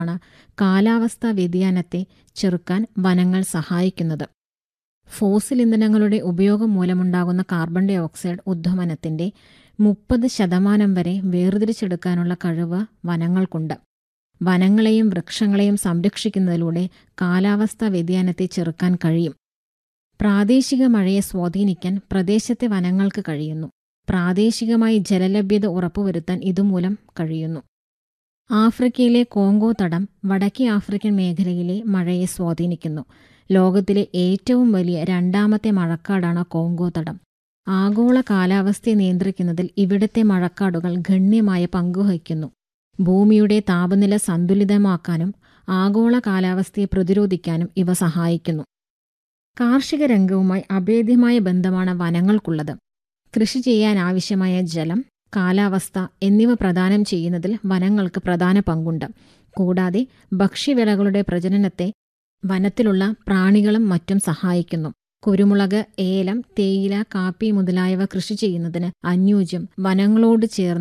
ആണ് കാലാവസ്ഥാ വ്യതിയാനത്തെ ചെറുക്കാൻ വനങ്ങൾ സഹായിക്കുന്നത് ഫോസിൽ ഇന്ധനങ്ങളുടെ ഉപയോഗം മൂലമുണ്ടാകുന്ന കാർബൺ ഡൈ ഓക്സൈഡ് ഉദ്വമനത്തിന്റെ മുപ്പത് ശതമാനം വരെ വേർതിരിച്ചെടുക്കാനുള്ള കഴിവ് വനങ്ങൾക്കുണ്ട് വനങ്ങളെയും വൃക്ഷങ്ങളെയും സംരക്ഷിക്കുന്നതിലൂടെ കാലാവസ്ഥാ വ്യതിയാനത്തെ ചെറുക്കാൻ കഴിയും പ്രാദേശിക മഴയെ സ്വാധീനിക്കാൻ പ്രദേശത്തെ വനങ്ങൾക്ക് കഴിയുന്നു പ്രാദേശികമായി ജലലഭ്യത ഉറപ്പുവരുത്താൻ ഇതുമൂലം കഴിയുന്നു ആഫ്രിക്കയിലെ കോങ്കോ തടം വടക്കേ ആഫ്രിക്കൻ മേഖലയിലെ മഴയെ സ്വാധീനിക്കുന്നു ലോകത്തിലെ ഏറ്റവും വലിയ രണ്ടാമത്തെ മഴക്കാടാണ് കോങ്കോ തടം ആഗോള കാലാവസ്ഥയെ നിയന്ത്രിക്കുന്നതിൽ ഇവിടുത്തെ മഴക്കാടുകൾ ഗണ്യമായ പങ്കുവഹിക്കുന്നു ഭൂമിയുടെ താപനില സന്തുലിതമാക്കാനും ആഗോള കാലാവസ്ഥയെ പ്രതിരോധിക്കാനും ഇവ സഹായിക്കുന്നു കാർഷിക രംഗവുമായി അഭേദ്യമായ ബന്ധമാണ് വനങ്ങൾക്കുള്ളത് കൃഷി ചെയ്യാൻ ആവശ്യമായ ജലം കാലാവസ്ഥ എന്നിവ പ്രദാനം ചെയ്യുന്നതിൽ വനങ്ങൾക്ക് പ്രധാന പങ്കുണ്ട് കൂടാതെ ഭക്ഷ്യവിളകളുടെ പ്രജനനത്തെ വനത്തിലുള്ള പ്രാണികളും മറ്റും സഹായിക്കുന്നു കുരുമുളക് ഏലം തേയില കാപ്പി മുതലായവ കൃഷി ചെയ്യുന്നതിന് അനുയോജ്യം വനങ്ങളോട് ചേർന്ന